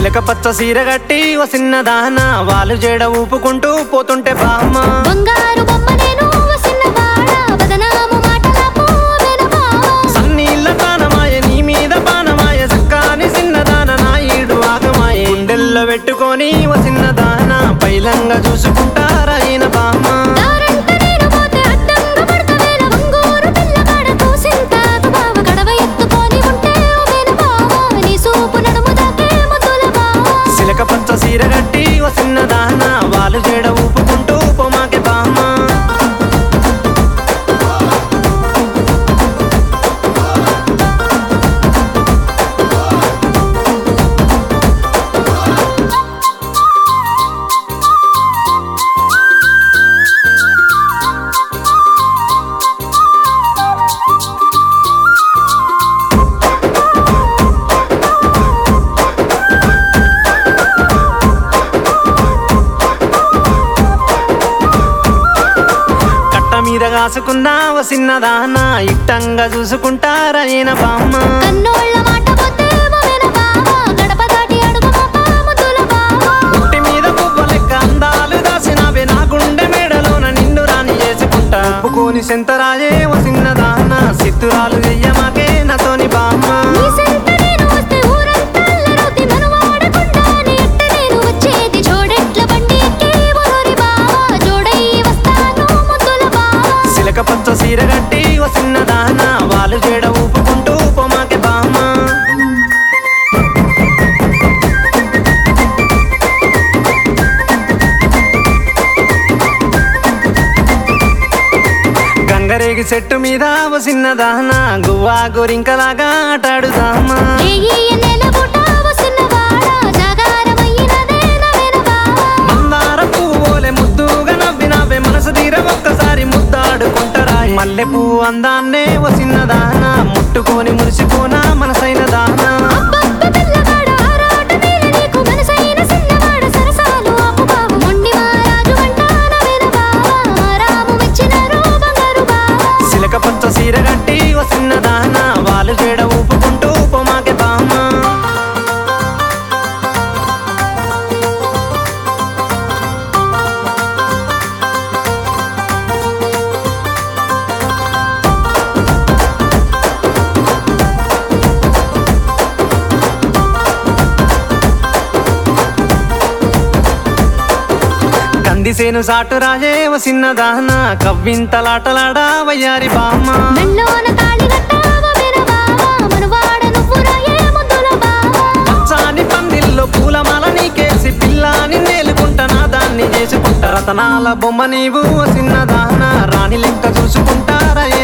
చిలక పచ్చ సీర గట్టి ఓ చిన్నదాన వాళ్ళు జేడ ఊపుకుంటూ పోతుంటే బామ్మ బంగారు బొమ్మ నేను చిన్నవాడ బదనాము మాటలకు వినబావ సన్నీళ్ళ తానమాయ నీ మీద పానమాయ సక్కాని చిన్నదాన నా ఈడు ఆగమాయ గుండెల్లో పెట్టుకొని ఓ చిన్నదాన పైలంగా చూసుకుంటారా ఈయన బామ్మ దారంట నేను పోతే అడ్డంగా పడతవేల వంగూరు పిల్లగాడ కూసింతాకు బావ గడవ ఎత్తుకొని ఉంటే ఓ వినబావ నీ సూపు నడుము దాకే ముద్దుల బావ చిలక పచ్చ సీర గట్టి ఓ చిన్నదాన వాళ్ళు జేడ ఊపుకుంటూ పోమాకే బామ్మ కట్ట మీద కాసుకున్నా ఓ చిన్నదాన ఇట్టంగా చూసుకుంటారా ఈయన బామ్మ కన్నోళ్ళ మాట పోతే ఓ వినబావ గడప దాటి అడుగు మోప ముద్దుల బావ పుట్టి మీద పువ్వ లెక్క అందాలు దాసినవే నా గుండె మేడలోన నిన్ను రాని చేసుకుంటా ఒప్పుకోని సెంతరాజే ఓ చిన్నదాన సిత్తురాలు చెయ్యమాకే నాతోని బామ్మ నీ సెంత నేను వస్తే ఊరంతా అల్లరవుతి మనవాడకుండా నీ ఎట్ట నేను వచ్చేది జోడెట్ల బండి ఎక్కి ఓరోరి బావ జోడయ్యి వస్తాను ముద్దుల బావ సిలక పచ్చ సీర గట్టి ఓ చిన్నదాన వాళ్ళు జేడ ఊపుకుంటూ పోమాకే బామ్మ గంగరేగి చెట్టు మీద ఓ చిన్నదాన గువ్వా గోరింకలాగా ఆటాడుదామా రేయి ఎన్నెల బుట్ట వసిన్నవాడ జాగారమయ్యినదే నవేన బావ మందార పువ్వులే ముద్దుగా నవ్వినవే మనసు తీర ఒక్కసారి ముద్దాడుకుంటారా మల్లె పువ్వు అందాన్నే ఓ చిన్నదాన ముట్టుకొని మురిసిపోనా మనసైన దానా అబ్బబ్బ పిల్లగాడ ఆరాట తీర నీకు మనసైన సిన్నవాడ సరసాలు ఆపు బావ మొండి మారాజు అంట నవేన బావ రాము మెచ్చినారు బంగారు బావ సిలక పచ్చ సీర గట్టి ఓ చిన్నదాన వాళ్ళు జేడ ఊపుకుంటూ పోమాకే బామ్మ కందిసేను సాటు రాజే ఓ చిన్నదాన కవ్వింతలాటలాడా వయ్యారి బామ్మ మెళ్ళోన తాళి కట్టావ వినబావ మనువాడ నువ్వు రాయే ముద్దుల బావ పచ్చాని పందిల్లో పూలమాల నీకేసి పిల్లాని నేలుకుంటనా దాన్ని చేసుకుంటా రతనాల బొమ్మ నీవు ఓ చిన్నదాన రాణి లెక్క చూసుకుంటారా